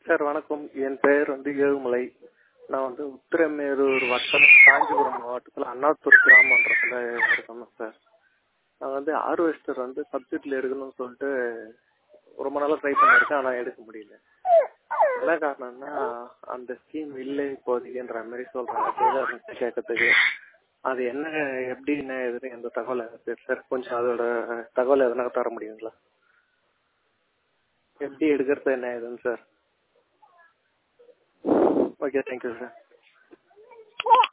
sir வணக்கம் என் பெயர் வந்து ஏழுமலை நான் வந்து உத்திரமேரூர் வட்டம் காஞ்சிபுரம் மாவட்டத்தில் அண்ணாத்தூர் கிராமன்றத்தில் இருக்கேன் சார் நான் வந்து ஹார்வெஸ்டர் வந்து சப்ஜெக்டில் எடுக்கணும்னு சொல்லிட்டு ரொம்ப நாளாக ட்ரை பண்ணியிருக்கேன் ஆனால் எடுக்க முடியல என்ன காரணம்னா அந்த ஸ்கீம் இல்லை இப்போதைக்குன்ற மாதிரி சொல்கிறாங்க கேட்கறதுக்கு அது என்ன எப்படி என்ன எதுன்னு எந்த தகவல் எனக்கு சார் கொஞ்சம் அதோட தகவல் எதனா தர முடியுங்களா எப்படி எடுக்கிறது என்ன ஏதுன்னு சார் ஓகே தேங்க்யூ சார்